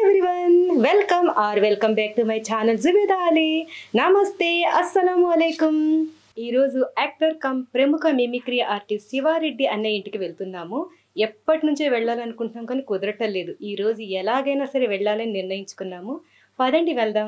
Everyone welcome or welcome back to my channel Zubeda Ali నమస్తే అస్సలాము అలైకుం ఈరోజు యాక్టర్ కమ్ ప్రముఖ మిమిక్రీ ఆర్టిస్ట్ శివారెడ్డి అన్న ఇంటికి వెళ్తున్నాము ఎప్పటి నుంచో వెళ్ళాలనుకుంటున్నాం కానీ కుదరటం లేదు ఈ రోజు ఎలాగైనా సరే వెళ్ళాలని నిర్ణయించుకున్నాము పదండి వెళ్దాం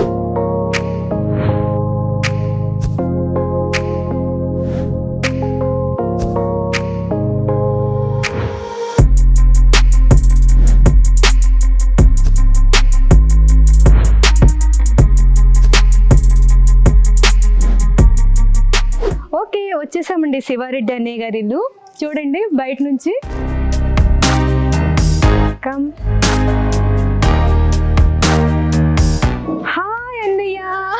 ఓకే వచ్చేసామండి శివారెడ్డి అన్నయ్య గారి ఇల్లు చూడండి బయట నుంచి కమ్ హాయ్ అన్నయ్య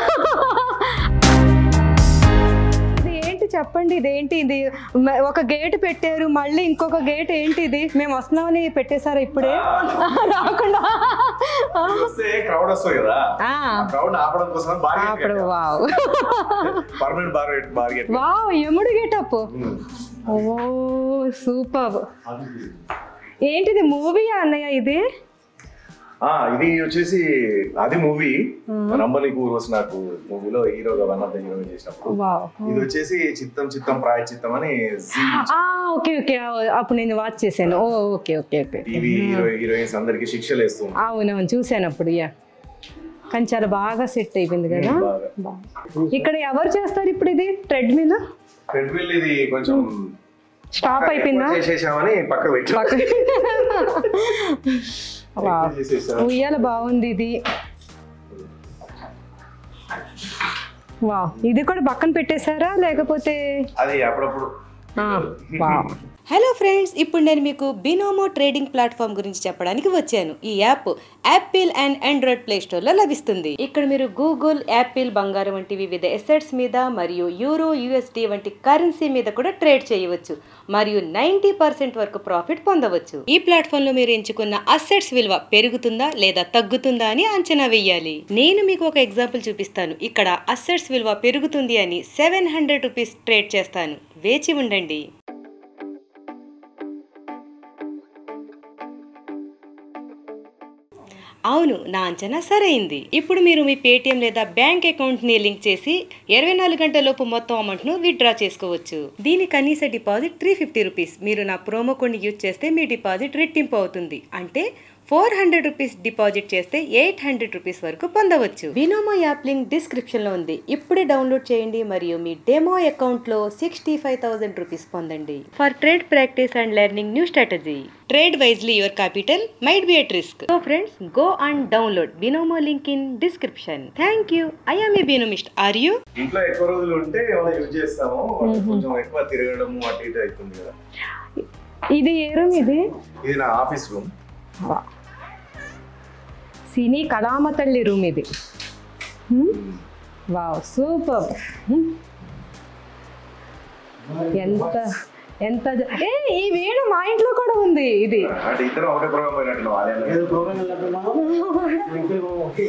ఇది ఏంటి చెప్పండి ఇదేంటి ఇది మ- ఒక గేట్ పెట్టారు మళ్ళీ ఇంకొక గేట్ ఏంటి ఇది మేము వస్తున్నామని పెట్టేశారా ఇప్పుడే రాకుండా వస్తే క్రౌడ్ వస్తుంది కదా ఆ, క్రౌడ్ ఆపడం కోసం అప్పుడు వావ్ పర్మనెంట్ బార్గెట్ బార్గెట్ వావ్ ఎముడు గేటప్ ఓ సూపర్ ఏంటిది మూవీయా అన్నయ్య ఇది ఆ ఇది వచ్చేసి అది మూవీ రంబలి ఊర్వశి నాకు మూవీలో హీరోగా వన్ ఆఫ్ ద హీరో చేసినప్పుడు వావ్ ఇది వచ్చేసి చిత్తం చిత్తం ప్రాయ చిత్తం అని ఆ ఓకే ఓకే అప్పుడు నేను వాచ్ చేశాను ఓ okay okay okay TV hero heroines అందరికి శిక్షలు వేస్తుంది అవునవును చూశాను అప్పుడు యా కానీ చాలా బాగా సెట్ అయిపోయింది కదా బాగా బాగా. ఇక్కడ ఎవరు చేస్తారు ఇప్పుడు ఇది ట్రెడ్మిల్ ట్రెడ్మిల్ ఇది కొంచెం స్టాప్ అయిపోయిందా చేసేసామని పక్క పెట్టి పక్కన వావ్. చేసేసాం ఉయ్యాల బాగుంది ఇది వా ఇది కూడా పక్కన పెట్టేశారా లేకపోతే అది అప్పుడప్పుడు హలో ఫ్రెండ్స్ ఇప్పుడు నేను మీకు బినోమో ట్రేడింగ్ ప్లాట్ఫామ్ గురించి చెప్పడానికి వచ్చాను ఈ app apple and android play స్టోర్లో లభిస్తుంది ఇక్కడ మీరు గూగుల్ యాపిల్ బంగారం వంటి వివిధ ఎసెట్స్ మీద మరియు యూరో యుఎస్డి వంటి కరెన్సీ మీద కూడా ట్రేడ్ చేయవచ్చు మరియు నైంటీ పర్సెంట్ వరకు ప్రాఫిట్ పొందవచ్చు ఈ ప్లాట్ఫామ్ లో మీరు ఎంచుకున్న అసెట్స్ విలువ పెరుగుతుందా లేదా తగ్గుతుందా అని అంచనా వేయాలి నేను మీకు ఒక ఎగ్జాంపుల్ చూపిస్తాను ఇక్కడ అసెట్స్ విలువ పెరుగుతుంది అని సెవెన్ హండ్రెడ్ రూపీస్ ట్రేడ్ చేస్తాను వేచి ఉండండి అవును నా అంచనా సరైంది ఇప్పుడు మీరు మీ పేటిఎం లేదా బ్యాంక్ అకౌంట్ ని లింక్ చేసి ఇరవై నాలుగు గంటల లోపు మొత్తం అమౌంట్ ను విత్డ్రా చేసుకోవచ్చు దీని కనీస డిపాజిట్ త్రీ ఫిఫ్టీ రూపీస్ మీరు నా ప్రోమో కోడ్ యూజ్ చేస్తే మీ డిపాజిట్ రెట్టింపు అవుతుంది అంటే ఫోర్ హండ్రెడ్ రూపీస్ డిపాజిట్ చేస్తే ఎయిట్ హండ్రెడ్ రూపీస్ వరకు పొందవచ్చు బినోమో యాప్ లింక్ డిస్క్రిప్షన్ లో ఉంది ఇప్పుడే డౌన్లోడ్ చేయండి మరియు మీ డెమో అకౌంట్ లో సిక్స్టీ ఫైవ్ థౌసండ్ రూపీస్ పొందండి for trade practice and learning new strategy trade wisely your capital might be at risk so friends go and download Binomo link in description thank you I am a Binomist are you ఇంట్లో ఎక్కువ రోజులు ఉంటే ఏమైనా use చేస్తాము కొంచెం ఎక్కువ తిరగడము అటు ఇటు అవుతుంది కదా ఇది ఏ రూమ్ ఇది ఇది నా ఆఫీస్ రూమ్ సినీ కళామ తల్లి రూమ్ ఇది వావ్ సూపర్ ఎంత ఎంత జ- ఏ ఈ వీడు మా ఇంట్లో కూడా ఉంది ఇది అంటే ఇద్దరు ఒకటే ప్రోగ్రామ్ పోయినట్టు ఆలయంలో ఏదో ప్రోగ్రామ్ వెళ్ళినట్టున్నాము ఇంకో ఓకే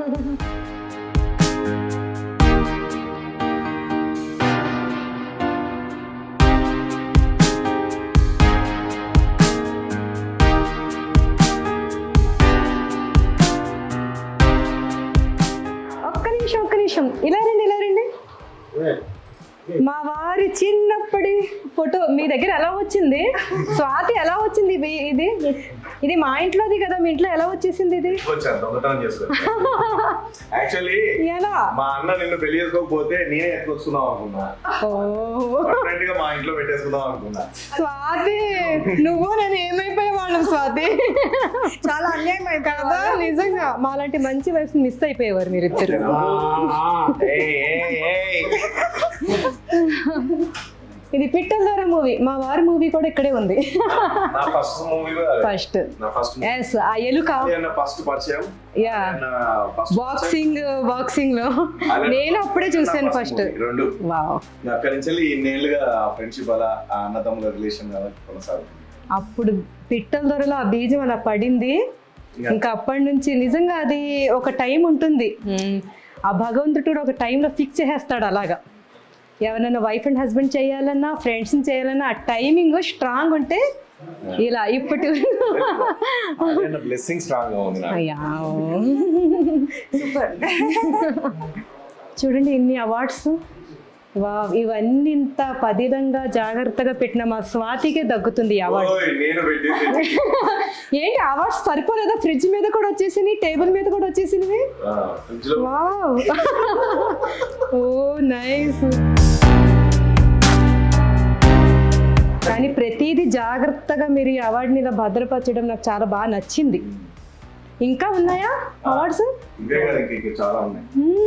ఒక్క నిమిషం ఒక్క నిమిషం ఇలా రండి ఇలా రండి మా వారి చిన్నప్పటి ఫోటో మీ దగ్గర ఎలా వచ్చింది స్వాతి ఎలా వచ్చింది ఇది ఇది ఇది మా ఇంట్లోది కదా మీ ఇంట్లో ఎలా వచ్చేసింది ఇది వచ్చాను దొంగతనం చేస్తాను యాక్చువల్లీ ఎలా మా అన్న నిన్ను పెళ్లి చేసుకోకపోతే నేనే ఎత్తుకొచ్చుకుందాం అనుకున్నా ఓ పర్మనెంట్ గా మా ఇంట్లో పెట్టేసుకుందాం అనుకున్నా స్వాతి నువ్వు నేను ఏమైపోయే వాళ్ళం స్వాతి చాలా అన్యాయం కదా నిజంగా మాలాంటి మంచి వైఫ్ మిస్ అయిపోయేవారు మీరు ఇద్దరు ఏయ్, ఏయ్, ఏయ్. ఇది పిట్టల ద్వారా మూవీ మా వారి మూవీ కూడా ఇక్కడే ఉంది నా ఫస్ట్ మూవీ ఫస్ట్ నా ఫస్ట్ ఎస్ ఆ ఎలుక ఫస్ట్ పరిచయం యా నా first బాక్సింగ్ బాక్సింగ్ లో పరిచయం. నేను అప్పుడే నా చూసాను first ఫస్ట్ movie. రెండు వావ్ అక్కడి నుంచి ఇన్నేళ్ళుగా ఫ్రెండ్షిప్ అలా ఆ అన్నదమ్ముల రిలేషన్ అలా కొనసాగుతుంది అప్పుడు పిట్టల ధరలో ఆ బీజం అలా పడింది ఇంకా అప్పటి నుంచి నిజంగా అది ఒక టైం ఉంటుంది మ్మ్. ఆ భగవంతుడు ఒక టైంలో ఫిక్స్ చేసేస్తాడు అలాగా ఎవరైనా వైఫ్ అండ్ హస్బెండ్ చేయాలన్నా ఫ్రెండ్స్ని చేయాలన్నా ఆ టైమింగ్ స్ట్రాంగ్ ఉంటే ఇలా ఇప్పటి బ్లెస్సింగ్ స్ట్రాంగ్ గా ఉంది నాకు అయ్యా చూడండి ఇన్ని అవార్డ్స్ వా ఇవన్నీ ఇంత పదిలంగా జాగ్రత్తగా పెట్టిన మా స్వాతికే దగ్గుతుంది ఈ అవార్డు ఓయ్, నేను పెట్టింది ఏంటి అవార్డ్స్ సరిపోలేదా ఫ్రిడ్జ్ మీద కూడా వచ్చేసినాయి టేబుల్ మీద కూడా వచ్చేసినవి ఆ, ఫ్రిడ్జ్ లో వావ్ ఓ నైస్ కానీ ప్రతిదీ జాగ్రత్తగా మీరు ఈ అవార్డుని ఇలా భద్రపరచడం నాకు చాలా బాగా నచ్చింది ఇంకా ఉన్నాయా అవార్డ్స్ ఇవే కదా ఇంకా ఇంకా చాలా ఉన్నాయి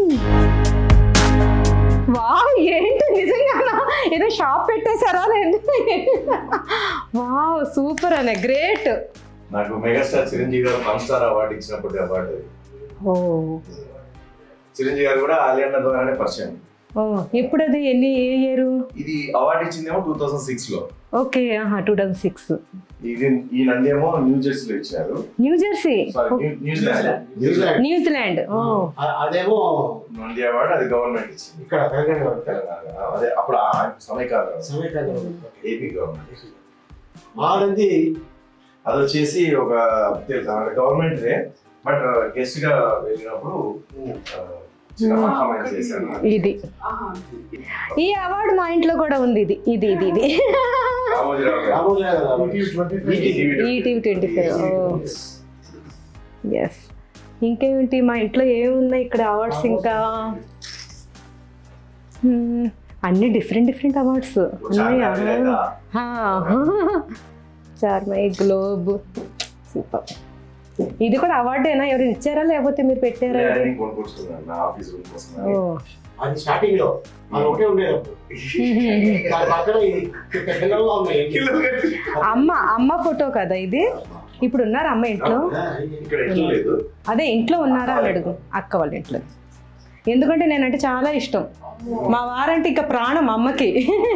వావ్ ఏంటి నిజంగా ఏదో షాప్ పెట్టేశారా నేను వావ్ సూపర్ అనే గ్రేట్ నాకు మెగాస్టార్ చిరంజీవి గారు వన్ స్టార్ అవార్డు ఇచ్చినప్పుడు అవార్డు ఓ చిరంజీవి గారు కూడా ఆలియన్న ద్వారానే పరిచయం ఓ ఇప్పుడు అది ఎన్ని ఏ ఇయర్ ఇది అవార్డు ఇచ్చిందేమో టూ థౌసండ్ సిక్స్ లో ఓకే టూ థౌజండ్ సిక్స్ ఇది ఈ నంది ఏమో న్యూ జెర్సీలో ఇచ్చారు New Jersey sorry New- New Zealand New Zealand New Zealand ఓ అ- అదేమో నంది అవార్డు అది గవర్నమెంట్ ఇచ్చింది ఇక్కడ తెలంగాణ తెలంగాణ అదే అప్పుడు ఆ సమయకాలం సమీకరణ ఏపీ గవర్నమెంట్ ఆడంది అది వచ్చేసి ఒక గవర్నమెంట్ బట్ గెస్ట్ గా వెళ్ళినప్పుడు ఆ, చిన్న పర్ఫార్మెన్స్ చేశాను ఇది ఈ అవార్డు మా ఇంట్లో కూడా ఉంది ఇది ఇది ఇది ఇది రామోజీరావు గారు. రామోజీరావు గారు ఈటీవీ ట్వంటీ ఫైవ్ ఎస్ ఇంకేమిటి మా ఇంట్లో ఏమున్నాయి ఇక్కడ అవార్డ్స్ ఇంకా Hmm, అన్ని డిఫరెంట్ డిఫరెంట్ అవార్డ్స్ ఉన్నాయా లేదా? చార్మై గ్లోబ్ సూపర్ ఇది కూడా అవార్డేనా ఎవరు ఇచ్చారా లేకపోతే మీరు పెట్టారా ఇది? నేను కొనుక్కొచ్చుకున్నాను నా ఆఫీస్ రూమ్ కోసం ఓ అది స్టార్టింగ్ లో అది ఒకటే ఉండేది అప్పుడు దాని పక్కన ఈ పిల్లల్లో ఉన్నాయి అమ్మ అమ్మ ఫోటో కదా ఇది ఇప్పుడు ఉన్నారా అమ్మ ఇంట్లో ఇక్కడ ఎట్లా లేదు అదే ఇంట్లో ఉన్నారా అని అడుగు అక్క వాళ్ళ ఇంట్లో ఎందుకంటే నేనంటే చాలా ఇష్టం మా వారంటే ఇంకా ప్రాణం అమ్మకి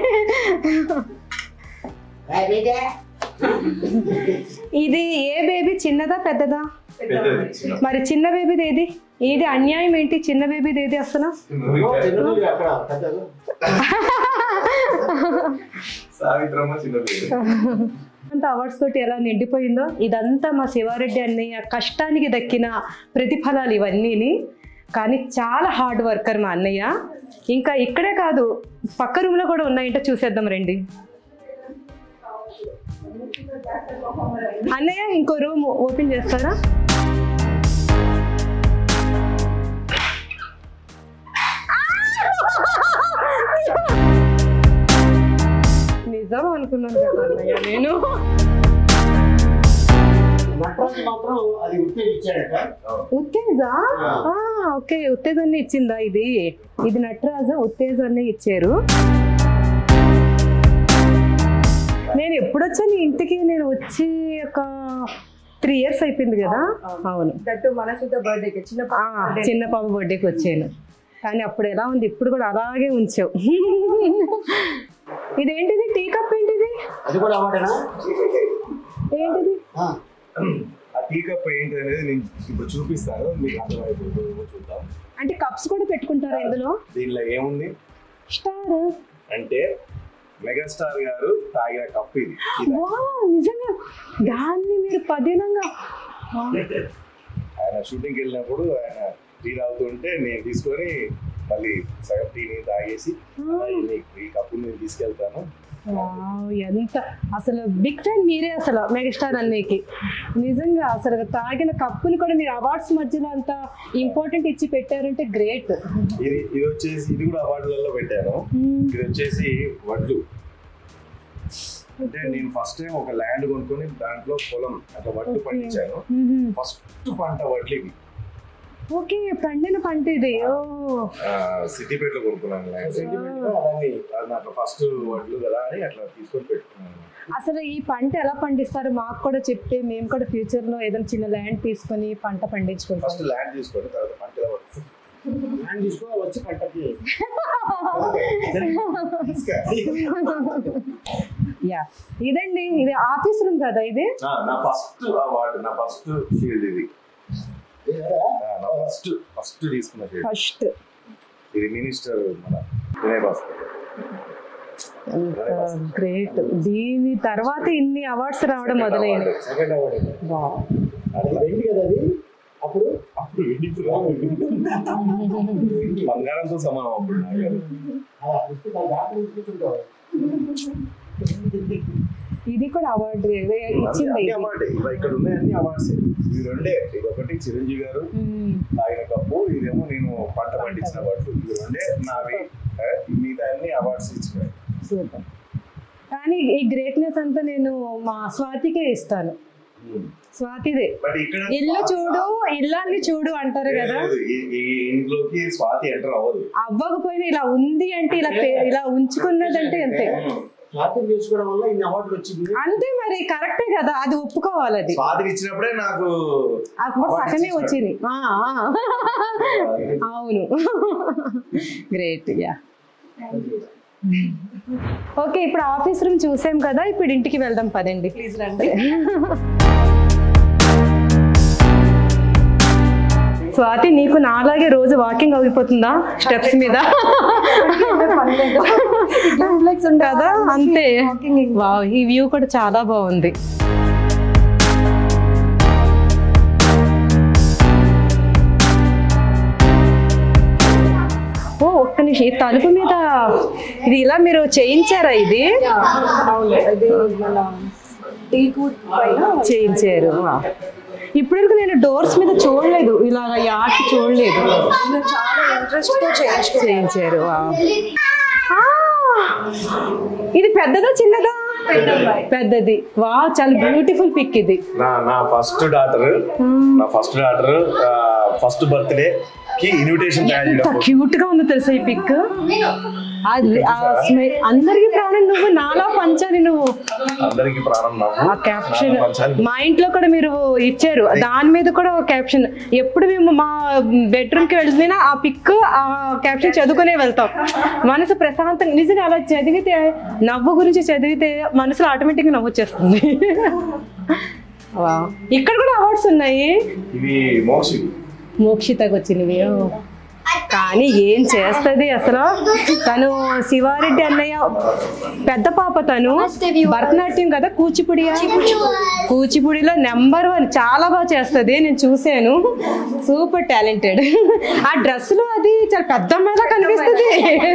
ఇది ఏ బేబీ చిన్నదా పెద్దదా పెద్దది చిన్న మరి చిన్న బేబీది ఏది ఏది అన్యాయం ఏంటి చిన్న బేబీది ఏది అసలు చిన్నది అక్కడ పెద్దది సావిత్రమ్మ చిన్న పేరు అంత అవార్డ్స్ తోటి ఎలా నిండిపోయిందో ఇదంతా మా శివారెడ్డి అన్నయ్య కష్టానికి దక్కిన ప్రతిఫలాలు ఇవన్నీని కానీ చాలా హార్డ్ వర్కర్ మా అన్నయ్య ఇంకా ఇక్కడే కాదు పక్క రూమ్లో కూడా ఉన్నాయంటే చూసేద్దాం రండి అన్నయ్య ఇంకో రూమ్ ఓపెన్ చేస్తారా నిజం అనుకున్నాను కదా అన్నయ్య నేను నటరాజు మాత్రం అది ఉత్తేజ్ ఇచ్చాడట ఉత్తేజ ఆ, ఓకే ఉత్తేజాన్ని ఇచ్చిందా ఇది ఇది నటరాజ ఉత్తేజాన్ని ఇచ్చారు నేను ఎప్పుడు వచ్చాను ఈ ఇంటికి నేను వచ్చి ఒక త్రీ ఇయర్స్ అయిపోయింది కదా అవును దట్టు మనసుతో బర్త్డేకి చిన్న ఆ, చిన్న పాప బర్త్డేకి వచ్చాను కానీ అప్పుడు ఎలా ఉంది ఇప్పుడు కూడా అలాగే ఉంచావు ఇదేంటిది టీ కప్ ఏంటిది అది కూడా అవార్డేనా ఏంటిది ఆ. ఆ టీ కప్ ఏంటి అనేది నేను ఇప్పుడు చూపిస్తాను మీకు అర్థమైపోతుందో చూద్దాం అంటే కప్స్ కూడా పెట్టుకుంటారా ఇందులో దీనిలో ఏముంది స్టార్ అంటే మెగాస్టార్ గారు తాగిన కప్ ఇది ఇది వావ్, నిజంగా దాన్ని మీరు పదిలంగా ఆయన షూటింగ్కి వెళ్ళినప్పుడు ఆయన టీ తాగుతుంటే నేను తీసుకొని మళ్ళీ సగం టీని తాగేసి "అన్నా, ఇది ఈ కప్పు నేను తీసుకెళ్తాను వావ్, ఎంత అసలు బిగ్ ఫ్యాన్ మీరే అసలు మెగాస్టార్ అన్నయ్యకి నిజంగా అసలు తాగిన కప్పుని కూడా మీరు అవార్డ్స్ మధ్యలో అంత ఇంపార్టెంట్ ఇచ్చి పెట్టారంటే గ్రేట్ ఇది ఇది వచ్చేసి ఇది కూడా అవార్డులలో పెట్టాను ఇది వచ్చేసి వడ్లు అంటే నేను ఫస్ట్ టైం ఒక ల్యాండ్ కొనుక్కొని దాంట్లో పొలం అట్లా వడ్లు పండించాను ఫస్ట్ పంట వడ్లు ఇవి ఓకే పండిన పంట ఇది ఓ ఆ, సిద్దిపేటలో కొనుక్కున్నాను ల్యాండ్ దాన్ని అది నాకు ఫస్ట్ వడ్లు కదా అని అట్లా తీసుకొని పెట్టుకున్నాను అసలు ఈ పంట ఎలా పండిస్తారో మాకు కూడా చెప్తే మేము కూడా ఫ్యూచర్ లో ఏదైనా చిన్న ల్యాండ్ తీసుకొని పంట పండించుకుంటాం ఫస్ట్ ల్యాండ్ తీసుకొని తర్వాత పంట ఎలా పడుతుంది? హ్యాండ్ తీసుకో వచ్చి పంటకి యా ఇదండి ఇది ఆఫీస్ రూమ్ కదా ఇది ఆ, నా ఫస్ట్ అవార్డు నా ఫస్ట్ ఫీల్డ్ ఇది ఆ, నా ఫస్ట్ ఫస్ట్ తీసుకున్న ఫీల్డ్ ఫస్ట్ ఇది మినిస్టర్ మన వినయ్ భాస్కర్ గ్రేట్ దీని తర్వాత ఇన్ని అవార్డ్స్ రావడం మొదలైంది సెకండ్ అవార్డు వావ్. అది వెండి కదా అది అప్పుడు అప్పుడు వెండికి బంగారంతో సమానం అప్పుడు నాగారు. ఆ పుస్తకాలు దాంట్లో తీసుకుంటావు ఇది కూడా అవార్డు ఇచ్చింది అన్ని అవార్డే ఇవి ఇక్కడ ఉన్నాయి అన్ని అవార్డ్స్ ఇవి రెండే ఇది ఒకటి చిరంజీవి గారు మ్మ్. తాగిన కప్పు ఇదేమో నేను పంట పండించిన పట్టు ఇవి రెండే నావి ఏ, మిగతా అన్ని అవార్డ్స్ ఇచ్చినాయి సూపర్ కానీ ఈ గ్రేట్నెస్ అంతా నేను మా స్వాతికే ఇస్తాను స్వాతిదే బట్ ఇక్కడ ఇల్లు చూడు ఇల్లాన్ని చూడు అంటారు కదా లేదు, ఈ- ఈ ఇంట్లోకి స్వాతి ఎంటర్ అవ్వదు అవ్వకపోయినా ఇలా ఉంది అంటే ఇలా పే- ఇలా ఉంచుకున్నదంటే అంతే స్వాతం చేసుకోవడం వల్ల ఇన్ని అవార్డులు వచ్చింది అంతే మరి కరెక్టే కదా అది ఒప్పుకోవాలి అది స్వాతికి ఇచ్చినప్పుడే నాకు అప్పుడు సగమే వచ్చింది ఆ, ఆ. అవును గ్రేట్ యా ఓకే ఇప్పుడు ఆఫీస్ రూమ్ చూసాం కదా ఇప్పుడు ఇంటికి వెళ్దాం పదండి ప్లీజ్ రండి స్వాతి నీకు నాలాగే రోజు వాకింగ్ అయిపోతుందా స్టెప్స్ మీద పర్లేదు డూప్లెక్స్ ఉంటే కదా అంతే వావ్ ఈ వ్యూ కూడా చాలా బాగుంది ఓ ఒక్క నిమిషం ఈ తలుపు మీద ఇది ఇలా మీరు చేయించారా ఇది అవును అది మన టీ కూట్ పైన చేయించారు ఇప్పటివరకు నేను డోర్స్ మీద చూడలేదు ఇలా ఈ ఆర్ట్ చూడలేదు నేను చాలా ఇంట్రెస్ట్ తో చేయించుకున్నాను చేయించారు వావ్. ఆ! ఇది పెద్దదా చిన్నదా పెద్దది వా చాలా బ్యూటిఫుల్ పిక్ ఇది నా నా ఫస్ట్ డాటర్ నా ఫస్ట్ డాటర్ ఫస్ట్ బర్త్డే కి ఇన్విటేషన్ తయారు ఎంత చేయడం క్యూట్ గా ఉందో తెలుసా ఈ పిక్ అందరికి ప్రాణం నువ్వు నాలా పంచాలి నువ్వు అందరికి ప్రాణం నాకు ఆ క్యాప్షన్ నాకు పంచాలి. మా ఇంట్లో కూడా మీరు ఇచ్చారు దాని మీద కూడా ఒక క్యాప్షన్ ఎప్పుడు మేము మా బెడ్రూమ్ కి వెళ్తున్నా ఆ పిక్ ఆ క్యాప్షన్ చదువుకునే వెళ్తాం మనసు ప్రశాంతంగా నిజంగా అలా చదివితే నవ్వు గురించి చదివితే మనసులో ఆటోమేటిక్గా నవ్వు వచ్చేస్తుంది Wow. ఇక్కడ కూడా అవార్డ్స్ ఉన్నాయి ఇవి మోక్షి మోక్షితకు వచ్చినవి ఓ. కానీ ఏం చేస్తుంది అసలు తను శివారెడ్డి అన్నయ్య పెద్ద పాప తను భరతనాట్యం కదా కూచిపూడి కూచిపూడిలో నెంబర్ వన్ చాలా బాగా చేస్తుంది నేను చూసాను సూపర్ టాలెంటెడ్ ఆ డ్రెస్ లో అది చాలా పెద్ద అమ్మాయిలా కనిపిస్తుంది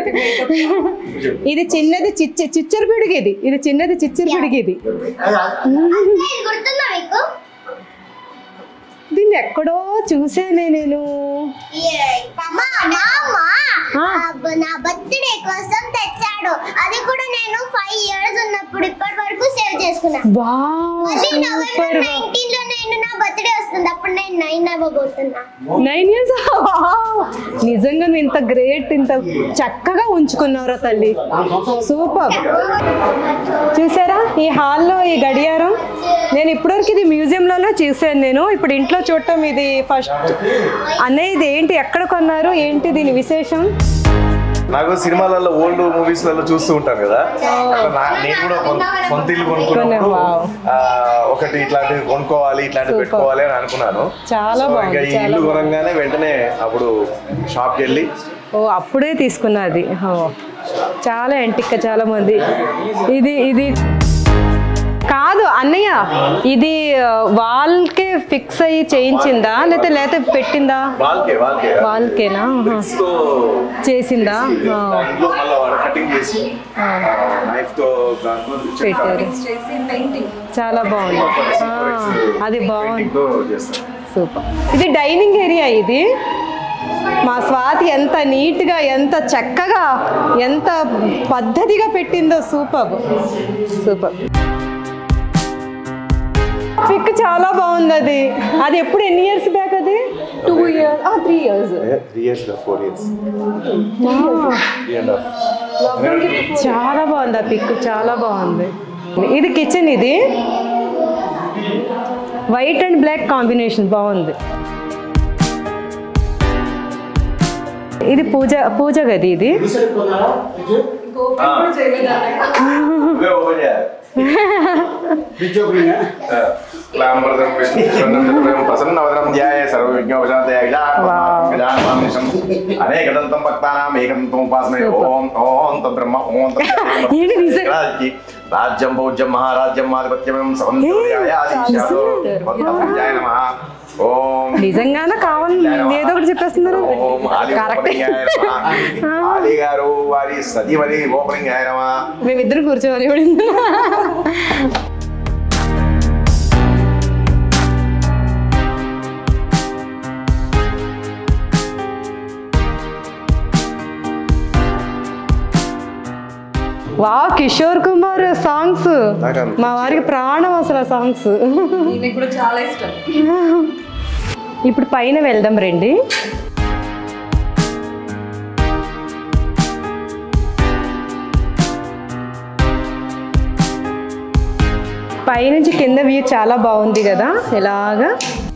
ఇది చిన్నది చిచ్చ చిచ్చర పిడిగి ఇది ఇది చిన్నది చిచ్చర పిడిగి ఇది గుర్తుందా మీకు దీన్ని ఎక్కడో చూసానే నేను మా మామ ఆ. ఆ, నా బర్త్డే కోసం తెచ్చాడు అది కూడా నేను ఫైవ్ ఇయర్స్ ఉన్నప్పుడు ఇప్పటి వరకు సేవ్ చేసుకున్నా వావ్ మళ్ళీ సూపర్ నవంబర్ నైన్టీన్ లో నేను నా బర్త్డే వస్తుంది అప్పుడు నేను నైన్ అవ్వబోతున్నా నైన్ ఇయర్స్ నిజంగా నువ్వు ఇంత గ్రేట్ ఇంత చక్కగా ఉంచుకున్నావురా తల్లి సూపర్ చూసారా ఈ హాల్లో ఈ గడియారం నేను ఇప్పటివరకు ఇది మ్యూజియంలోనే చూసాను నేను ఇప్పుడు ఇంట్లో చూడటం ఇది ఫస్ట్ అన్నయ్య ఇది ఏంటి ఎక్కడ కొన్నారు ఏంటి దీని విశేషం నాకు సినిమాలలో ఓల్డ్ మూవీస్లలో చూస్తూ ఉంటాను కదా అట్లా నా- నేను కూడా కొన్- సొంత ఇల్లు కొనుక్కున్నప్పుడు Wow. ఆ, ఒకటి ఇట్లాంటివి కొనుక్కోవాలి ఇట్లాంటివి Super. పెట్టుకోవాలి అని అనుకున్నాను చాలా సో ఇంకా బాగుంది ఈ చాలా ఇల్లు బాగుంది. కొనగానే వెంటనే అప్పుడు షాప్కి వెళ్ళి ఓ అప్పుడే తీసుకున్నది ఓ చాలా ఎంటిక్క చాలా మంది ఇది ఇది కాదు అన్నయ్య ఇది వాల్కే ఫిక్స్ అయ్యి చేయించిందా లేకపోతే లేకపోతే పెట్టిందా వాళ్ళకే వాళ్ళకే వాల్కేనా ఆహా. Bricks తో చేసిందా ఆ. దాంట్లో మళ్ళీ వాడు కటింగ్ చేసి నైఫ్ తో దాంట్లో చెక్క పెట్టారు చేసి పెయింటింగ్ చాలా బాగుంది ఆ, అది బాగుంది painting తో చేస్తారు సూపర్ ఇది డైనింగ్ ఏరియా ఇది మా స్వాతి ఎంత నీట్గా ఎంత చక్కగా ఎంత పద్ధతిగా పెట్టిందో సూపర్ సూపర్ పిక్ చాలా బాగుంది అది అది ఎప్పుడు ఎన్ని ఇయర్స్ బ్యాక్ అది two years three years three years four years three and half చాలా బాగుంది ఆ పిక్ చాలా బాగుంది ఇది కిచెన్ ఇది వైట్ అండ్ బ్లాక్ కాంబినేషన్ బాగుంది ఇది పూజ పూజ గది ఇది రీసెంట్ కొన్నారా ఫ్రిడ్జ్ ఓపెన్ కూడా చేయలేదు నువ్వే ఓపెన్ చేయాలి ఫ్రిడ్జ్ ఓపెనింగ్ క్లాంబరదం విష్ణుం ప్రసన్నవదనం ధ్యాయ సర్వవిజ్ఞోపశాంతయ గజానమామిషం అనేకదంతం భక్తానాం ఏకదంతం ఉపాసమే ఓం ఓం తద్బ్రహ్మ ఓం ఏంటి నిజం? తద్రాజ్కి రాజ్యం భోజ్యం మహారాజ్యం ఆధిపత్యం సవంత్యాయాధీశాదో భక్తభుజాయ నమః ఓం నిజంగానే కావాలి ఏదో ఒకటి చెప్పేస్తున్నారు ఓం ఆది కరెక్ట్ ఓపెనింగాయ నమః ఆది గారు వారి సతీమణి ఓపెనింగాయ నమః మేమిద్దరు కూర్చోవాలి ఇప్పుడు వా కిషోర్ కుమార్ సాంగ్స్ నాకు మా వారికి ప్రాణం అసలు ఆ సాంగ్స్ ఈయనకి కూడా చాలా ఇష్టం ఇప్పుడు పైన వెళ్దాం రండి పైనుంచి కింద వ్యూ చాలా బాగుంది కదా ఇలాగా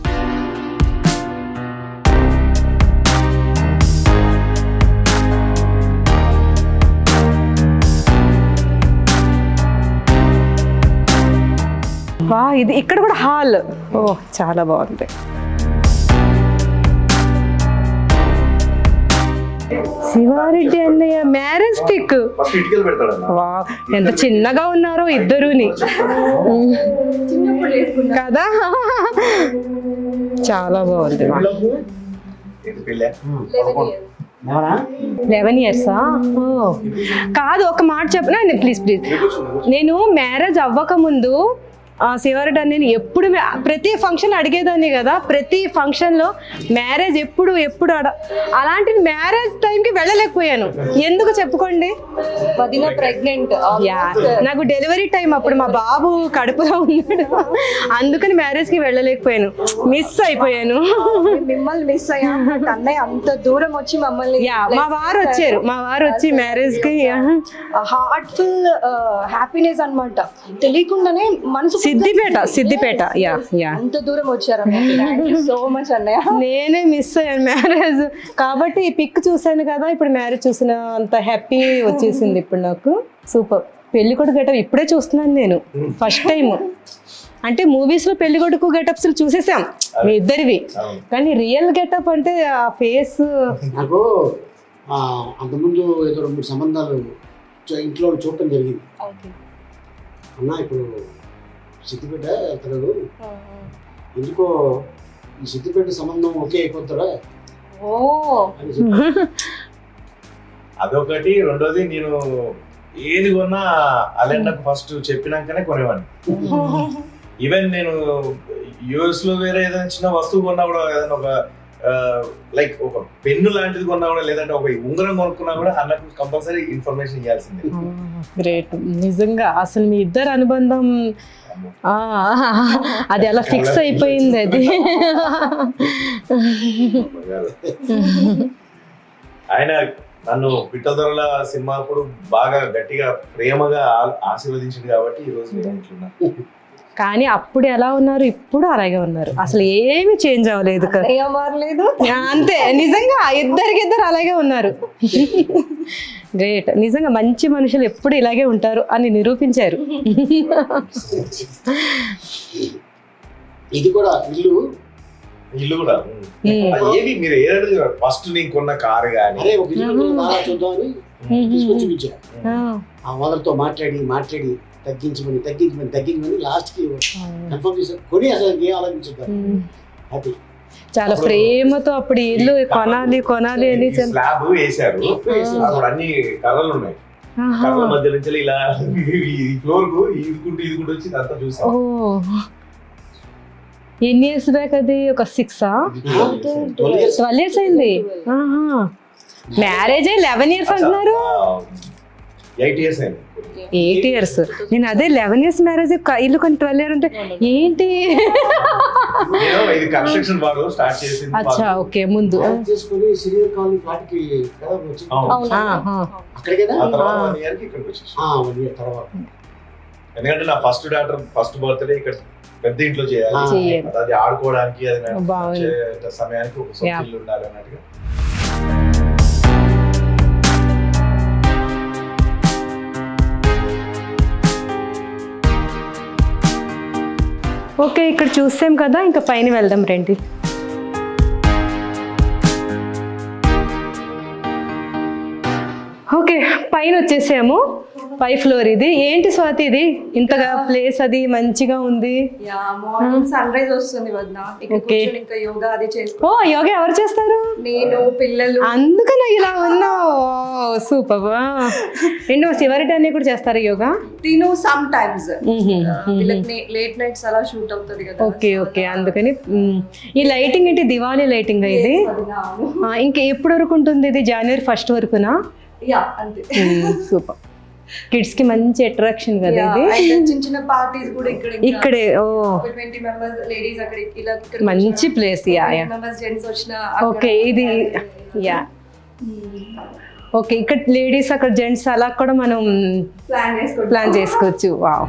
వా ఇది ఇక్కడ కూడా హాల్ ఓ చాలా బాగుంది శివారెడ్డి అన్నయ్య మ్యారేజ్ పిక్ ఫస్ట్ ఇటుకలు పెడతాడన్న వా ఎంత చిన్నగా ఉన్నారో ఇద్దరుని చిన్నప్పుడు వేసుకున్నా కదా చాలా బాగుంది ఇది పెళ్ళే ఏమన్నా లెవెన్ ఇయర్సా కాదు ఒక మాట చెప్పనా ప్లీజ్ ప్లీజ్ నేను మ్యారేజ్ అవ్వక ముందు ఆ శివారెడ్డి అని నేను ఎప్పుడు మ్యా- ప్రతి ఫంక్షన్ అడిగేదాన్ని కదా ప్రతి ఫంక్షన్లో మ్యారేజ్ ఎప్పుడు ఎప్పుడు అడ అలాంటి మ్యారేజ్ టైంకి వెళ్ళలేకపోయాను ఎందుకు చెప్పుకోండి వదిన ప్రెగ్నెంట్ యా నాకు డెలివరీ టైం అప్పుడు మా బాబు కడుపులో ఉన్నాడు అందుకని మ్యారేజ్కి వెళ్ళలేకపోయాను మిస్ అయిపోయాను మిమ్మల్ని మిస్ అయ్యా బట్ అన్నయ్య అంత దూరం వచ్చి మమ్మల్ని యా మా వారు వచ్చారు మా వారు వచ్చి మ్యారేజ్కి హార్ట్ఫుల్ హ్యాపీనెస్ అన్నమాట తెలియకుండానే మనసు సిద్దిపేట సిద్దిపేట యా యా అంత దూరం వచ్చారు థ్యాంక్ యూ సో మచ్ అన్నయ్య నేనే మిస్ అయ్యాను మ్యారేజ్ కాబట్టి ఈ పిక్ చూశాను కదా ఇప్పుడు మ్యారేజ్ చూసిన అంత హ్యాపీ వచ్చేసింది ఇప్పుడు నాకు సూపర్ పెళ్లి కొడుకు గెటప్ ఇప్పుడే చూస్తున్నాను నేను ఫస్ట్ టైం అంటే మూవీస్ లో పెళ్లి కొడుకు గెటప్స్ చూసేసాం మీ ఇద్దరివి కానీ రియల్ గెటప్ అంటే ఆ ఫేస్ నాకు ఆ, అంతకుముందు ఏదో రెండు మూడు సంబంధాలు చూ- ఇంట్లో చూడటం జరిగింది అన్న ఇప్పుడు సిద్దిపేట వెళ్తున్నాడు ఎందుకో ఈ సిద్దిపేట సంబంధం ఒకే అయిపోతారా ఓ అని చెప్పి అదొకటి రెండోది నేను ఏది కొన్నా అలెండకు ఫస్ట్ చెప్పినాకనే కొనేవాడిని ఈవెన్ నేను యుఎస్ లో వేరే ఏదైనా చిన్న వస్తువు కొన్నా కూడా ఏదైనా ఒక లైక్ ఒక పెన్ను లాంటిది కొన్నా కూడా లేదంటే ఒక ఉంగరం కొనుక్కున్నా కూడా అన్నకు కంపల్సరీ ఇన్ఫర్మేషన్ ఇవ్వాల్సిందే గ్రేట్ నిజంగా అసలు మీ ఇద్దరు అనుబంధం ఆ, అది అలా ఫిక్స్ అయిపోయింది అది ఆయన నన్ను పిట్టదొరల సినిమా అప్పుడు బాగా గట్టిగా ప్రేమగా ఆ- ఆశీర్వదించింది కాబట్టి ఈ రోజు నేను ఇట్లున్నా కానీ అప్పుడు ఎలా ఉన్నారు ఇప్పుడు అలాగే ఉన్నారు అసలు ఏమి చేంజ్ అవ్వలేదు కదా అన్నయ్య మారలేదు అంతే నిజంగా ఇద్దరికి ఇద్దరు అలాగే ఉన్నారు గ్రేట్ నిజంగా మంచి మనుషులు ఎప్పుడు ఇలాగే ఉంటారు అని నిరూపించారు ఇది కూడా ఇల్లు ఇల్లు కూడా అది ఏది మీరు ఏదైనా ఫస్ట్ నేను కొన్న కారు కానీ అరే ఒక ఇల్లు ఉంటుంది, బాగా చూద్దామని తీసుకొచ్చి చూపించారు ఆ, ఆ ఓనర్తో మాట్లాడి మాట్లాడి తగ్గించమని తగ్గించమని తగ్గించమని లాస్ట్కి కన్ఫర్మ్ చేశారు కొని అసలు ఏం ఆలోచించారు ఉమ్. హ్యాపీ చాలా ప్రేమతో అప్పుడు ఈ ఇల్లు కొనాలి కొనాలి అని చెప్పి- స్లాబ్ వేశారు అప్పుడు అన్ని కర్రలు ఉన్నాయి ఆహా. కర్రల మధ్య నుంచి ఇలా ఈ ఫ్లోర్ కు ఈదుకుంటూ ఈదుకుంటూ వచ్చి ఇదంతా ఓ చూసాం ఎన్ని ఇయర్స్ బ్యాక్ అది ఒక సిక్సా ట్వెల్వ్ ఇయర్స్ అయింది మ్యారేజ్ లెవెన్ ఇయర్స్ అంటున్నారు ఎయిట్ ఇయర్స్ అయింది ఎయిట్ ఇయర్స్ నేను అదే లెవెన్ ఇయర్స్ మ్యారేజ్ ఇల్లు కొన్ని ట్వెల్వ్ ఇయర్ అంటే ఏంటి నేను ఇది కన్స్ట్రక్షన్ బాగా స్టార్ట్ చేసింది అచ్చా వాళ్ళు. ఓకే ముందు చేసుకుని సిరియల్ కాలనీ ఫ్లాట్కి కదా వచ్చింది అవును. ఆహా. అక్కడికేనా ఆ తర్వాత వన్ ఇయర్ కి ఇక్కడికి వచ్చేసి ఆ, వన్ ఇయర్ తర్వాత ఎందుకంటే నా ఫస్ట్ డాటర్ ఫస్ట్ బర్త్డే ఇక్కడ పెద్ద ఇంట్లో చేయాలి చెయ్యాలి. అది ఆడుకోవడానికి అది నాకు బాగుంది. వచ్చే సమయానికి ఒక సొంత Yeah. ఇల్లు ఉండాలి అన్నట్టుగా ఓకే ఇక్కడ చూసాం కదా ఇంకా పైన వెళ్దాం రండి ఓకే పైన వచ్చేసాము పై ఫ్లోర్ ఇది ఏంటి స్వాతి ఇది ఇంతగా ప్లేస్ అది మంచిగా ఉంది యా మార్నింగ్ సన్ రైజ్ వస్తుంది వద్ద ఇక్కడ Okay. కూర్చొని ఇంకా యోగా అది చేసుకో ఓ యోగా ఎవరు చేస్తారు నేను పిల్లలు అందుకనే ఇలా ఉన్నావు సూపర్ రెండు శివరెడ్డి అన్ని కూడా చేస్తారు యోగా తిను సమ్ టైమ్స్ వీళ్ళకి లేట్ నైట్స్ అలా షూట్ అవుతుంది కదా ఓకే ఓకే అందుకని మ్, ఈ లైటింగ్ ఏంటి దివాళీ లైటింగ్ ఇది అది నాను. ఆ, ఇంకా ఎప్పటి వరకు ఉంటుంది ఇది జనవరి ఫస్ట్ వరకునా యా అంతే సూపర్ కిడ్స్ కి మంచి అట్రాక్షన్ కదా Yeah, ఇది and చిన్న చిన్న పార్టీస్ కూడా ఇక్కడ ఇక్కడే ఓ ట్వంటీ మెంబర్స్ లేడీస్ అక్కడ ఇలా ఇక్కడ మంచి place yeah yeah members gents వచ్చిన ఓకే ఇది యా ఓకే ఇక్కడ లేడీస్ అక్కడ జెంట్స్ అలా కూడా మనం ప్లాన్ చేసుకోండి ప్లాన్ చేసుకోవచ్చు వావ్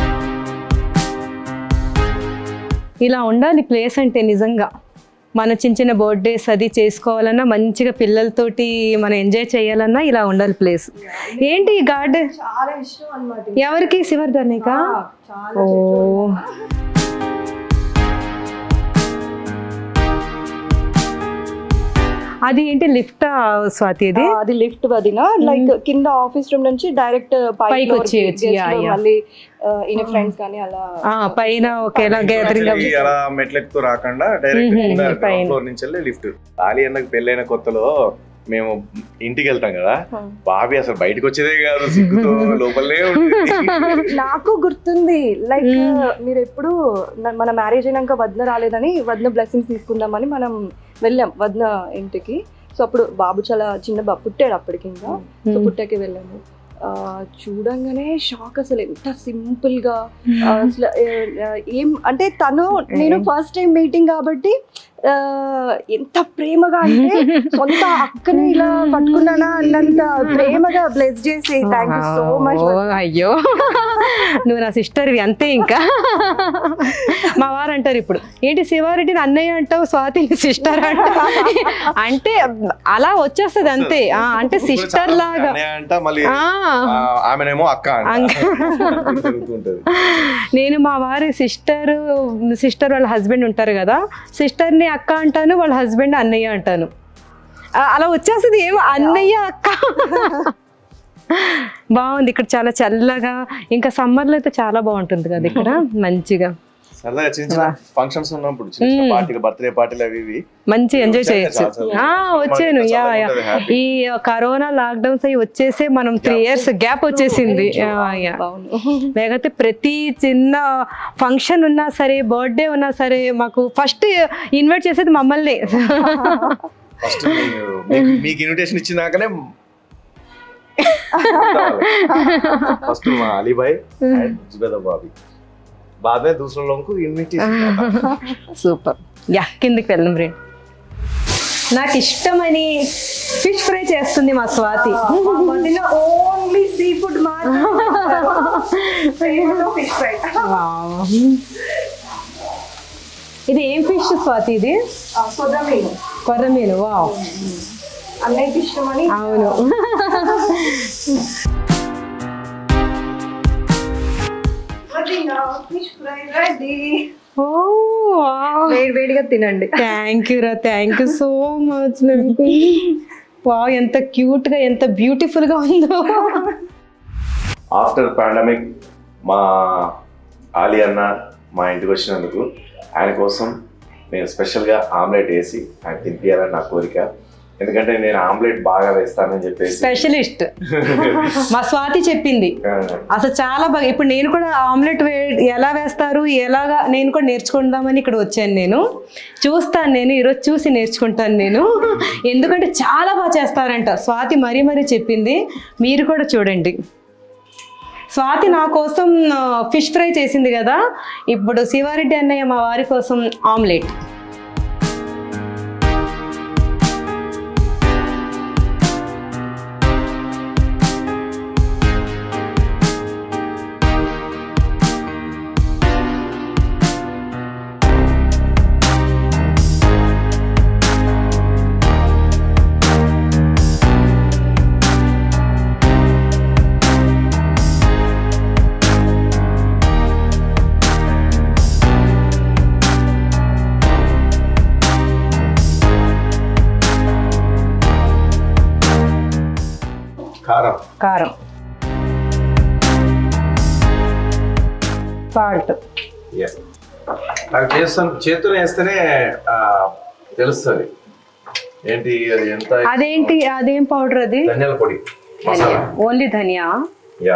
ఇలా ఉండాలి ప్లేస్ అంటే నిజంగా మన చిన్న చిన్న బర్త్డేస్ అది చేసుకోవాలన్నా మంచిగా పిల్లలతోటి మనం ఎంజాయ్ చేయాలన్నా ఇలా ఉండాలి ప్లేస్ ఏంటి ఈ గార్డెన్ చాలా ఇష్టం అన్నమాట ఎవరికి శివర్ధనికా చాలా ఓ అది ఏంటి లిఫ్ట్ స్వాతి ఇది ఆ, అది లిఫ్ట్ వదిన లైక్ కింద ఆఫీస్ రూమ్ నుంచి డైరెక్ట్ పైకి వచ్చేయచ్చు, yeah, yeah. మళ్ళీ ఈయన ఫ్రెండ్స్ కానీ అలా ఆ, పైన ఒకేలా గ్యాదరింగ్ Actually అలా మెట్లెక్కుతూ రాకుండా డైరెక్ట్ మ్మ్, కింద పైన. గ్రౌండ్ ఫ్లోర్ నుంచి వెళ్ళి లిఫ్ట్ ఆలి అన్నకు పెళ్ళైన కొత్తలో మేము ఇంటికి వెళ్తాం కదా బాబీ అసలు బయటకు వచ్చేదే కాదు సిగ్గుతో లోపలనే ఉండేది. నాకు గుర్తుంది లైక్ మీరు ఎప్పుడు న- మన మ్యారేజ్ అయినాక వదిన రాలేదని వదిన బ్లెస్సింగ్స్ తీసుకుందామని మనం వెళ్ళాం వదిన ఇంటికి సో అప్పుడు బాబు చాలా చిన్న బాబు పుట్టాడు అప్పటికి ఇంకా సో పుట్టాకి వెళ్ళాము ఆ, చూడంగానే షాక్ అసలు ఎంత సింపుల్ గా ఆ, అసలు ఆ, ఏం అంటే తను నేను ఫస్ట్ టైం మీటింగ్ కాబట్టి ఆ, ఎంత ప్రేమగా అంటే సొంత అక్కని ఇలా పట్టుకున్నానా అన్నంత ప్రేమగా బ్లెస్ చేసి థ్యాంక్ యూ సో మచ్ ఓ, అయ్యో నువ్వు నా సిస్టర్వి అంతే ఇంకా మా వారు అంటారు ఇప్పుడు ఏంటి శివారెడ్డిని అన్నయ్య అంటావు స్వాతి సిస్టర్ అంటావు అంటే అలా వచ్చేస్తుంది అంతే ఆ, అంటే సిస్టర్ లాగా అన్నయ్య అంట మళ్ళీ ఆ, ఆ, ఆమెనేమో అక్క అంట జరుగుతుంటది నేను మా వారి సిస్టర్ సిస్టర్ వాళ్ళ హస్బెండ్ ఉంటారు కదా సిస్టర్ని అక్క అంటాను వాళ్ళ హస్బెండ్ అన్నయ్య అంటాను ఆ, అలా వచ్చేస్తుంది ఏమో అన్నయ్య అక్క బాగుంది ఇక్కడ చాలా చల్లగా ఇంకా సమ్మర్లో అయితే చాలా బాగుంటుంది కదా ఇక్కడ మంచిగా సరదాగా చిన్న చిన్న ఫంక్షన్స్ ఉన్నప్పుడు చిన్న చిన్న మ్మ్. పార్టీలు బర్త్డే పార్టీలు అవి ఇవి మంచి ఎంజాయ్ వచ్చాక చేయొచ్చు చాలా చాలా ఆ, వచ్చాను చాలా యా యా ఉంటుంది, happy. ఈ కరోనా లాక్డౌన్స్ అవి వచ్చేసే మనం త్రీ ఇయర్స్ గ్యాప్ వచ్చేసింది యా, యా. లేకపోతే ప్రతి చిన్న ఫంక్షన్ ఉన్నా సరే బర్త్డే ఉన్నా సరే మాకు ఫస్ట్ ఇన్వైట్ చేసేది మమ్మల్ని ఫస్ట్ మీకు మీకు ఇన్విటేషన్ ఇచ్చినాకనే ఫస్ట్ మా అలీబాయ్ అండ్ జుబేదా బాబీ बाद में दूसरों लोगों को इनविटेशन సూపర్ యా కిందకి వెళ్దాం రే నాకు ఇష్టమని ఫిష్ ఫ్రై చేస్తుంది మా Swathi only seafood fish fry Wow. ఇది ఏం ఫిష్ స్వాతి ఇది సొదమీను కొర్రమీను వావ్ అన్నయ్యకి ఇష్టమని అవును ఫిష్ ఫ్రై రెడీ ఓ వేడి వేడిగా తినండి థ్యాంక్ యూ రా thank you so much wow ఎంత క్యూట్ గా ఎంత బ్యూటిఫుల్ గా ఉందో ఆఫ్టర్ పాండమిక్ మా ఆలి అన్న మా ఇంటికి వచ్చినందుకు ఆయన కోసం నేను స్పెషల్గా ఆమ్లెట్ వేసి ఆయన తినిపించాలని నా కోరిక ఎందుకంటే నేను ఆమ్లెట్ బాగా వేస్తానని చెప్పేసి స్పెషలిస్ట్ మా స్వాతి చెప్పింది ఆ, అసలు చాలా బాగా ఇప్పుడు నేను కూడా ఆమ్లెట్ వే ఎలా వేస్తారు ఎలాగా నేను కూడా నేర్చుకుందామని ఇక్కడ వచ్చాను నేను చూస్తాను నేను ఈరోజు చూసి నేర్చుకుంటాను నేను ఎందుకంటే చాలా బాగా చేస్తారంట స్వాతి మరీ మరీ చెప్పింది మీరు కూడా చూడండి స్వాతి నా కోసం ఫిష్ ఫ్రై చేసింది కదా ఇప్పుడు శివారెడ్డి అన్నయ్య మా వారి కోసం ఆమ్లెట్ కారం సాల్ట్ Yeah. నాకు చేస్తాను చేతులు వేస్తేనే ఆ, తెలుస్తుంది ఏంటి అది ఎంత అదేంటి అదేం పౌడర్ అది ధనియాల పొడి మసాలా ఓన్లీ ధనియా యా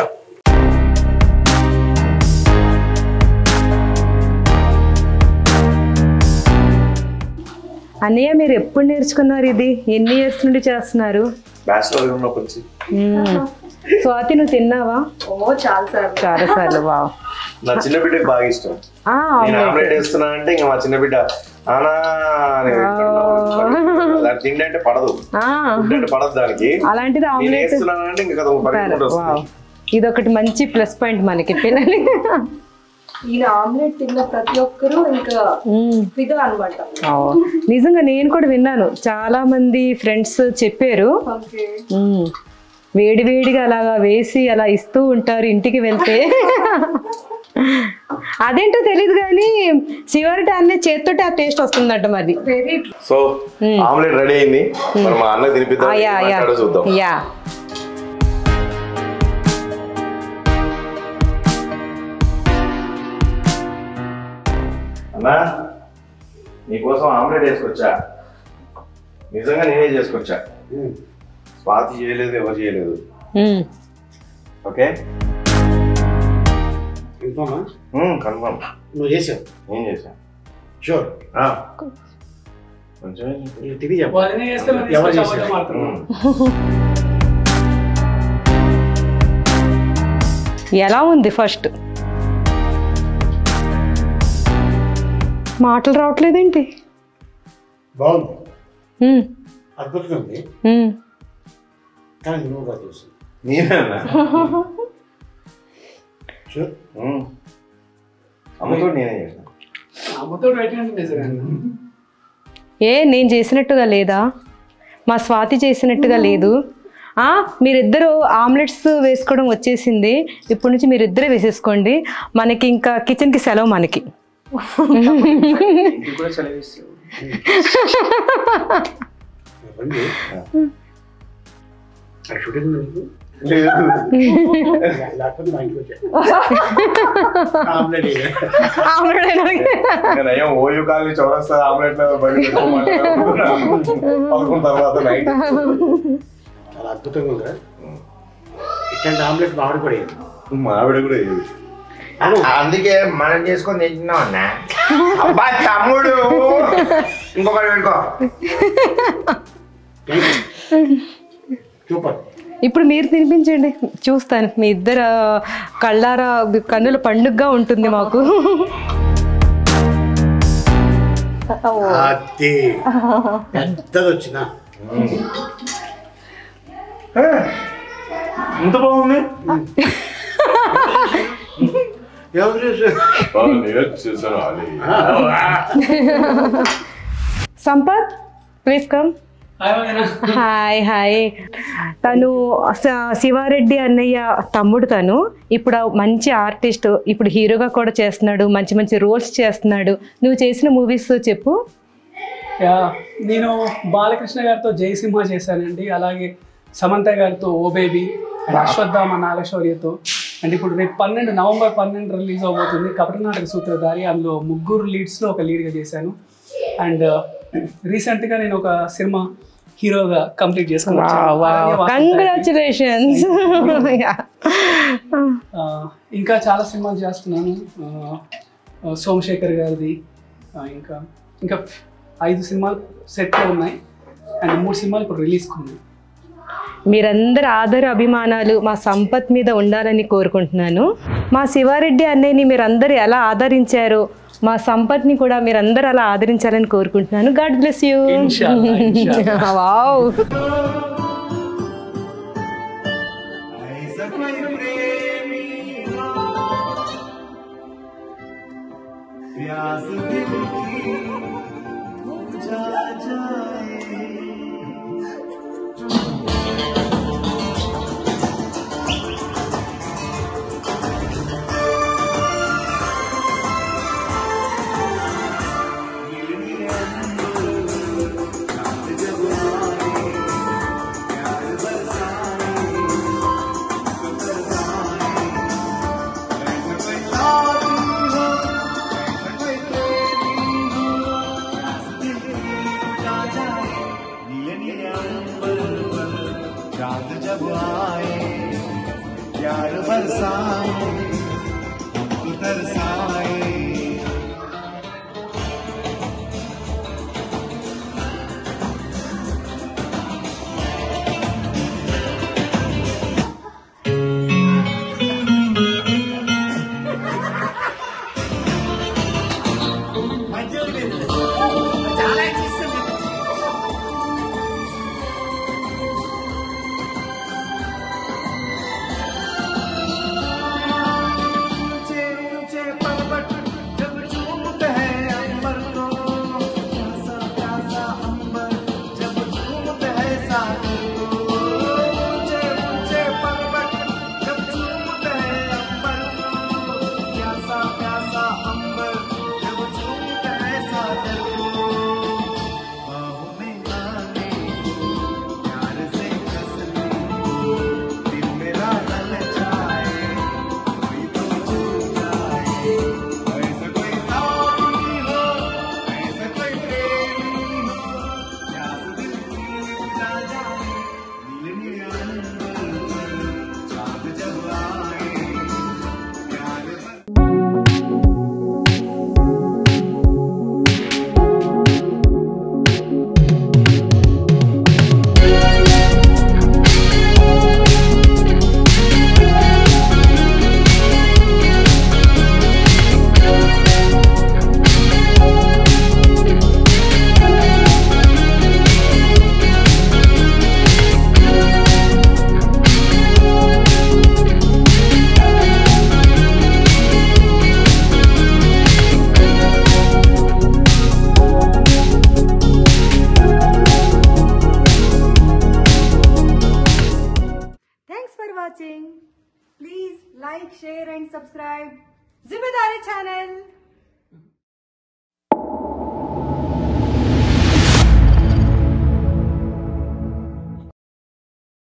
అన్నయ్య మీరు ఎప్పుడు నేర్చుకున్నారు ఇది ఎన్ని ఇయర్స్ నుండి చేస్తున్నారు బ్యాచిలర్ ఉన్నప్పటి నుంచి మ్మ్. స్వాతి నువ్వు తిన్నావా ఓ చాలా సార్ చాలా సార్లు వా నా చిన్న బిడ్డకి బాగా ఇష్టం ఆ, నేను అవును. ఆమ్లెట్ వేస్తున్నా అంటే ఇంకా మా చిన్న బిడ్డ ఆనా అని దానికి తిండి అంటే పడదు ఆ, ఫుడ్ అంటే పడదు దానికి అలాంటిది నేను ఆమ్లెట్ వేస్తున్నాను అంటే ఇంకా పరిగెత్తుకుంటూ వావ్ వస్తుంది ఇది ఒకటి మంచి ప్లస్ పాయింట్ మనకి పిల్లలు ఈయన ఆమ్లెట్ తిన్న ప్రతి ఒక్కరు ఇంకా మ్మ్. ఫిగర్ అనమాట ఆ, నిజంగా నేను కూడా విన్నాను చాలా మంది ఫ్రెండ్స్ చెప్పారు ఓకే మ్మ్. వేడి వేడిగా అలాగా వేసి అలా ఇస్తూ ఉంటారు ఇంటికి వెళ్తే అదేంటో తెలియదు కానీ చివరి అన్నీ చేత్తోటి ఆ టేస్ట్ వస్తుందట మరి వెరీ సో ఆమ్లెట్ రెడీ అయింది మరి మా అన్న తినిపిద్దాం ఆ, యా, యా. ఏమంటాడో చూద్దాం యా అన్నా నీకోసం ఆమ్లెట్ వేసుకొచ్చా నిజంగా నేనే చేసుకొచ్చా స్వాతి చేయలేదు ఎవరు చేయలేదు మ్మ్. ఓకే ఇన్ఫామా కన్ఫర్మ్ నువ్వు చేసావు నేను చేశా షూర్ ఆ. కొంచెం తిరిగి చెప్పు వదిన చేస్తే మరి ఎవరు తీసుకొచ్చి చేశారు? అబద్ధం ఆడుతున్నాం. మ్మ్. ఎలా ఉంది ఫస్ట్ మాటలు రావట్లేదేంటి బాగుంది మ్మ్. అద్భుతంగా ఉంది మ్మ్. కానీ నువ్వు కాదు చేసావు నేనన్నా షూర్ మ్మ్. అమ్మతో నేనే చేసిన అమ్మతో పెట్టినట్టు చేశారు ఏ నేను చేసినట్టుగా లేదా మా స్వాతి చేసినట్టుగా లేదు ఆ, మీరిద్దరూ ఆమ్లెట్స్ వేసుకోవడం వచ్చేసింది ఇప్పటి నుంచి మీరిద్దరే వేసేసుకోండి మనకి ఇంకా కిచెన్కి సెలవు మనకి ఇంటికి కూడా సెలవిస్తావు బండి ఆ షూటింగ్ నీకు లేదు లేకపోతే మా ఇంటికి వచ్చా ఆమ్లెట్ ఇది. ఆమ్లెట్ అయినా- నేను అయ్యా ఓయూ కాలనీ చౌరస్తా ఆమ్లెట్ మీద బయట పెట్టుకోమంటున్నాను. పదకొండు తర్వాత నైట్ చాలా అద్భుతంగా ఉందిరా ఇట్లాంటి ఆమ్లెట్ మామిడి పడేది మావిడ కూడా ఏది అందుకే మనం చేసుకొని తింటున్నాం అన్న అబ్బా తమ్ముడు ఇంకొకటి పెట్టుకో సూపర్ ఇప్పుడు మీరు తినిపించండి చూస్తాను మీ ఇద్దరు కళ్ళారా కన్నుల పండుగగా ఉంటుంది మాకు అది పెద్దది వచ్చిన ఇంత బాగుంది ఎవరు చేశారు? చూసాను సంపత్ ప్లీజ్ కమ్ హాయ్ వదిన హాయ్ హాయ్ తను స- శివారెడ్డి అన్నయ్య తమ్ముడు తను ఇప్పుడు ఆ మంచి ఆర్టిస్ట్ ఇప్పుడు హీరోగా కూడా చేస్తున్నాడు మంచి మంచి రోల్స్ చేస్తున్నాడు నువ్వు చేసిన మూవీస్ చెప్పు యా నేను బాలకృష్ణ గారితో జయసింహ చేశానండి అలాగే సమంత గారితో ఓ బేబీ అండ్ అశ్వత్థామ నాగశౌర్యతో అండ్ ఇప్పుడు రేపు పన్నెండు నవంబర్ పన్నెండు రిలీజ్ అవబోతుంది కపటనాటక సూత్రధారి అందులో ముగ్గురు లీడ్స్లో ఒక లీడ్గా చేశాను అండ్ రీసెంట్గా నేను ఒక సినిమా హీరోగా కంప్లీట్ చేసుకున్నాను కంగ్రాచులేషన్స్ ఇంకా చాలా సినిమాలు చేస్తున్నాను ఆ, ఆ, సోమశేఖర్ గారిది ఆ, ఇంకా ఇంకా ఐదు సినిమాలు సెట్లో ఉన్నాయి అండ్ మూడు సినిమాలు ఇప్పుడు రిలీజ్కి ఉన్నాయి మీరందరి ఆదర అభిమానాలు మా సంపత్ మీద ఉండాలని కోరుకుంటున్నాను మా శివారెడ్డి అన్నయ్యని మీరందరూ ఎలా ఆదరించారో మా సంపత్ని కూడా మీరందరూ అలా ఆదరించాలని కోరుకుంటున్నాను గాడ్ బ్లెస్ యూ ఇన్షాల్లా, ఇన్షాల్లా. వావ్ आए हमको तरसाए ऊंचे ऊंचे पर्वत जब झूमते हैं अंबर को प्यासा प्यासा अंबर जब झूमते हैं सागर को ऊंचे ऊंचे पर्वत जब झूमते हैं अंबर को प्यासा प्यासा अंबर जब झूमते हैं सागर को बाहों में आने को प्यार से कस ले दिल मेरा ललचाए कोई तो छू जाए ऐसा कोई साथी हो ऐसा कोई प्रेमी हो प्यास दिल की मिटा जाए नीले नीले अंबर पर चांद जब आए प्यार बन Thanks for watching. Please like, share and subscribe Zimmedari channel.